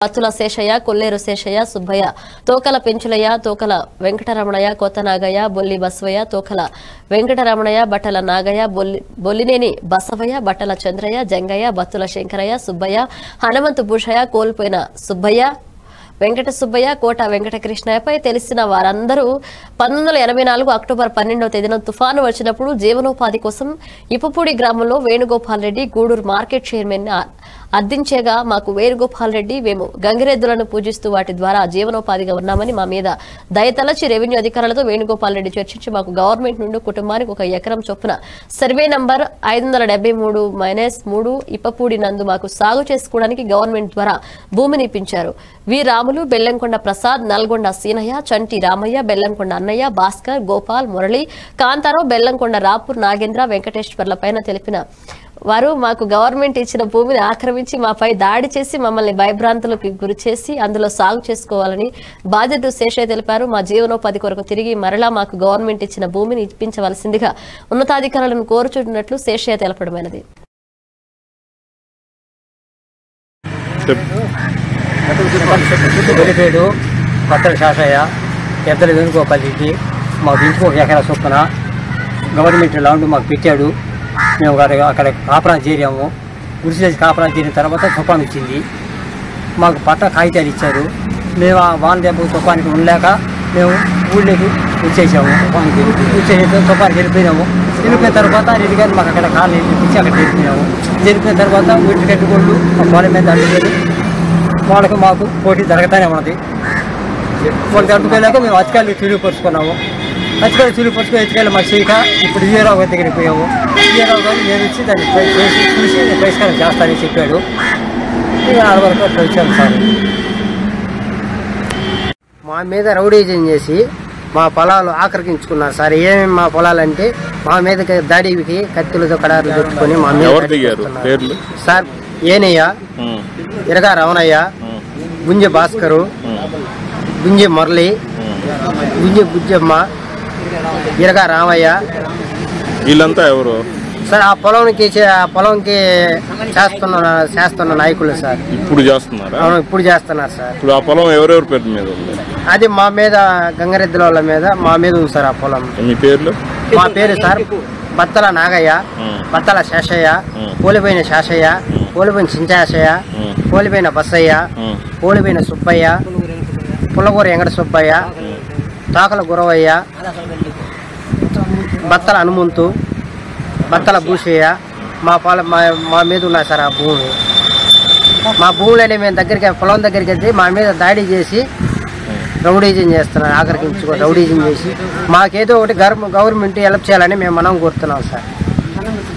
అత్తుల శేషయ్య కొల్లేరు శేషయ్య సుబ్బయ్య తోకల పెంచులయ్య తోకల వెంకటరమణయ్య కొత్తనాగయ్య బొల్లి బసవయ్య తోకల వెంకటరమణయ్య బట్టల నాగయ్య బొల్లి బొల్లినేని బసవయ్య బట్టల చంద్రయ్య జంగయ్య బత్తుల శంకరయ్య సుబ్బయ్య హనుమంతు భూషయ్య కోల్పోయిన సుబ్బయ్య వెంకట సుబ్బయ్య కోట వెంకటకృష్ణయ్యపై తెలిసిన వారందరూ పంతొమ్మిది వందల ఎనభై నాలుగు అక్టోబర్ పన్నెండవ తేదీన తుఫాను వచ్చినప్పుడు జీవనోపాధి కోసం ఇప్పపూడి గ్రామంలో వేణుగోపాల్ రెడ్డి గూడూరు మార్కెట్ చైర్మన్ అర్థించేగా మాకు వేణుగోపాల్ రెడ్డి మేము గంగిరెద్దులను పూజిస్తూ వాటి ద్వారా జీవనోపాధిగా ఉన్నామని మా మీద దయతలచి రెవెన్యూ అధికారులతో వేణుగోపాల్ రెడ్డి చర్చించి మాకు గవర్నమెంట్ నుండి కుటుంబానికి ఒక ఎకరం చొప్పున సర్వే నంబర్ ఐదు వందల డెబ్బై మూడు మైనస్ మూడు ఇప్పపూడి నందు మాకు సాగు చేసుకోవడానికి గవర్నమెంట్ ద్వారా భూమిని ఇప్పించారు వి రాములు బెల్లంకొండ ప్రసాద్ నల్గొండ సీనయ్య చంటి రామయ్య బెల్లంకొండ అన్నయ్య భాస్కర్ గోపాల్ మురళి కాంతారావు బెల్లంకొండ రాపూర్ నాగేంద్ర వెంకటేశ్వర్ల పైన తెలిపిన వారు మాకు గవర్నమెంట్ ఇచ్చిన భూమిని ఆక్రమించి మాపై దాడి చేసి మమ్మల్ని భయభ్రాంతులకు గురి చేసి అందులో సాగు చేసుకోవాలని బాధ్యత శేషయ్య తెలిపారు మా జీవనోపాధి కొరకు తిరిగి మరలా మాకు గవర్నమెంట్ ఇచ్చిన భూమిని ఇప్పించవలసిందిగా ఉన్నతాధికారులను కోరుచున్నట్లు శేషయ్య తెలపడమైనది వెలిపేడు కొత్తల శాసయ్య పెద్దల వేణుగోపాల్ రెడ్డి మాకు ఇంటికి ఒక ఎకరా చొప్పున గవర్నమెంట్ ల్యాండ్ మాకు పెట్టాడు మేము అక్కడ అక్కడ కాపురం చేరాము గుడిసి చేసి కాపురం చేరిన తర్వాత తుఫాన్ వచ్చింది మాకు పట్ట కాగితాలు ఇచ్చారు మేము ఆ వాన దెబ్బ తుఫానికి ఉండలేక మేము ఊళ్ళోకి వచ్చేసాము తుఫానికి వచ్చేసి తుఫానికి వెళ్ళిపోయినాము వెళ్ళిపోయిన తర్వాత రెడ్డి గారు మాకు అక్కడ కాళ్ళు ఇచ్చి అక్కడ వెళ్ళిపోయినాము వెళ్ళిపోయిన తర్వాత వీటి కట్టుకోళ్ళు మా పొలం మీద అడ్డుకొని వాళ్ళకి మాకు పోటీ జరగతానే ఉన్నది వాళ్ళకి అడ్డుకోలేక మేము అతికాయలు చిరుగుపరుచుకున్నాము అతికాయలు చిరుగుపరుచుకుని అతికాయలు మాకు చేయక ఇప్పుడు ఈరావు గారి దగ్గరికి పోయాము ఈరావు గారు నేను ఇచ్చి దాన్ని ట్రై చేసి చూసి నేను పరిష్కారం చేస్తానని చెప్పాడు ఇక ఆడ వరకు అట్లా వచ్చాను సార్ మా మీద రౌడీజం చేసి మా పొలాలు ఆక్రమించుకున్నారు సార్ ఏమేమి మా పొలాలంటే మా మీద దాడికి కత్తులతో కడారులు పెట్టుకొని మా మీద ఎవరు దాడి దిగారు చేస్తున్నారు. పేర్లు సార్ ఏనయ్య ఉమ్, ఇరగా రమణయ్య ఉమ్, గుంజె భాస్కరు ఉమ్, గుంజె మురళి ఉమ్. గుంజె బుజ్జమ్మ ఇరగా రామయ్య వీళ్ళంతా ఎవరు సార్ ఆ పొలంకి చే- ఆ పొలంకి చేస్తున్న చేస్తున్న నాయకులు సార్ ఇప్పుడు చేస్తున్నారా అవును ఇప్పుడు చేస్తున్నారు సార్ ఇప్పుడు ఆ పొలం ఎవరెవరి పేరు మీద ఉంది అది మా మీద గంగరెద్దుల వాళ్ళ మీద మా మీద ఉంది సార్ ఆ పొలం మీ పేర్లు మా పేరు సార్ బత్తల నాగయ్య ఉమ్, బత్తల శేషయ్య ఉమ్. పోలిపోయిన శేషయ్య పోలిపోయిన చించాశయ్య ఉమ్, పోలిపోయిన బస్సయ్య ఉమ్, పోలిపోయిన సుబ్బయ్య పుల్లగూర వెంకట సుబ్బయ్య తాకల గురవయ్య బత్తల హనుమంతు బత్తల భూషయ్య మా పొల మా మా మీద ఉన్నాయి సార్ ఆ భూమి మా భూములని మేము దగ్గరికి పొలం దగ్గరికి వెళ్తే మా మీద దాడి చేసి రౌడీజం చేస్తున్నారు ఆకర్షించుకో రౌడీజం చేసి మాకేదో ఒకటి గవర్నమెంట్ హెల్ప్ చేయాలని మేము మనం కోరుతున్నాం సార్